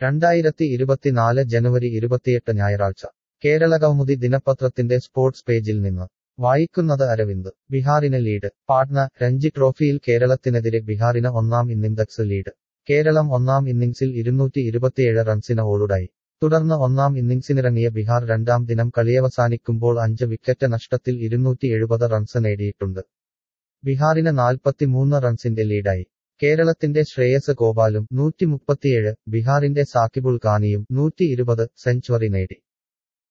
രണ്ടായിരത്തി ഇരുപത്തിനാല് ജനുവരി ഇരുപത്തിയെട്ട് ഞായറാഴ്ച കേരള കൗമുദി ദിനപത്രത്തിന്റെ സ്പോർട്സ് പേജിൽ നിന്ന് വായിക്കുന്നത് അരവിന്ദ് ബിഹാറിന് ലീഡ് പാട്ന രഞ്ജി ട്രോഫിയിൽ കേരളത്തിനെതിരെ ബിഹാറിന് ഒന്നാം ഇന്നിംഗ്സ് ലീഡ് കേരളം ഒന്നാം ഇന്നിംഗ്സിൽ ഇരുന്നൂറ്റി ഇരുപത്തിയേഴ് റൺസിന് ഓളുടായി തുടർന്ന് ഒന്നാം ഇന്നിംഗ്സിനിറങ്ങിയ ബിഹാർ രണ്ടാം ദിനം കളിയവസാനിക്കുമ്പോൾ അഞ്ച് വിക്കറ്റ് നഷ്ടത്തിൽ ഇരുന്നൂറ്റി എഴുപത് റൺസ് നേടിയിട്ടുണ്ട് ബിഹാറിന് നാൽപ്പത്തിമൂന്ന് റൺസിന്റെ ലീഡായി കേരളത്തിന്റെ ശ്രേയസ് ഗോപാലും നൂറ്റി മുപ്പത്തിയേഴ് ബിഹാറിന്റെ സാക്കിബുൾ ഖാനിയും നൂറ്റി ഇരുപത് സെഞ്ചുറി നേടി